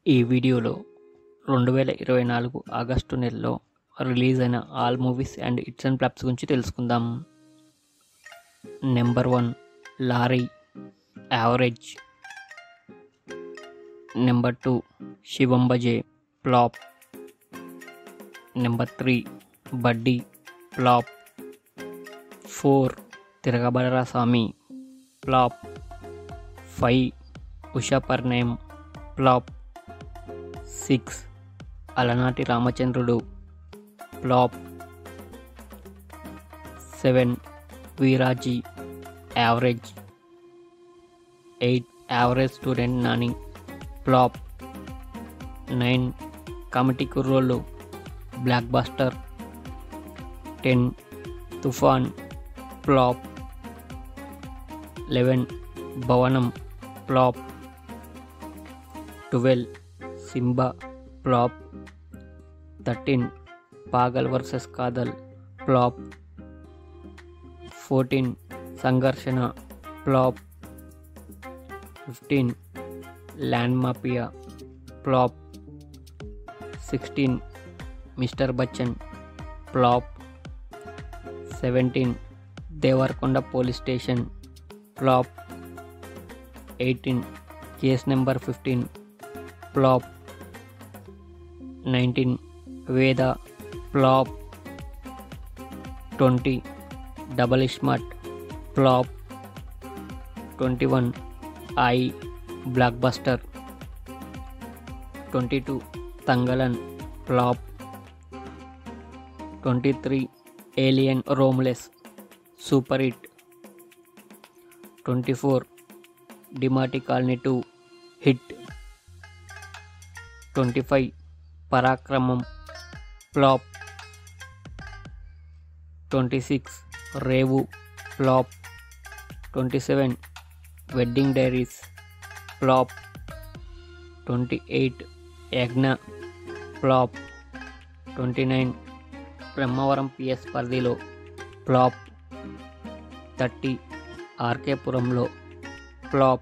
ఈ వీడియోలో రెండు వేల ఇరవై నాలుగు ఆగస్టు నెలలో రిలీజ్ అయిన all movies and hits and flops గురించి తెలుసుకుందాం నెంబర్ వన్ లారీ average number two Shivam Bhaje flop number three buddy flop four Tiragabadara Saami flop five Usha Parinayam flop six Alanati Ramachandrudu flop seven వీరాజీ average eight average student Nani flop nine committee Kurrollu blockbuster ten Toofan flop eleven Bhavanam flop twelve Simba flop thirteen Pagal versus Kadhal flop fourteen Sangharshana flop fifteen land mafia flop sixteen Mister Bachchan flop seventeen Devarakonda police station flop eighteen case number fifteen flop nineteen Veda flop twenty double smart flop twenty one Aay blockbuster twenty two Thangalaan flop twenty three alien Romulus super hit twenty four Demonte colony two hit twenty five Parakramam flop twenty six Revu flop twenty seven wedding diaries flop twenty eight Yagna flop twenty nine Brahmavaram PS పరిధిలో flop thirty ఆర్కేపురంలో flop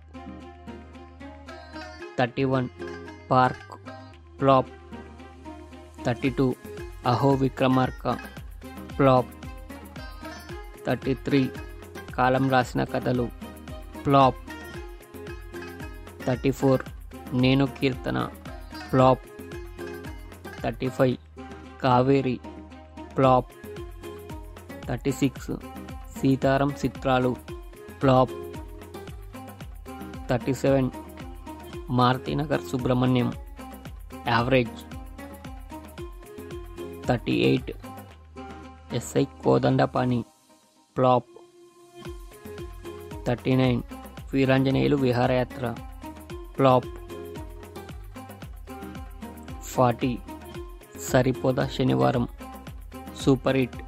thirty one park flop thirty two Aho Vikramarka flop thirty three Kaalam Rasina Kathalu flop thirty four Nenu Keerthana flop thirty five Kaveri flop thirty six Seetharam Chitralu flop thirty seven Marutinagar Subramanyam average thirty eight SI Kodandapani flop thirty nine Veeranjaneyulu Viharayatra flop forty Saripodhaa Sanivaaram super hit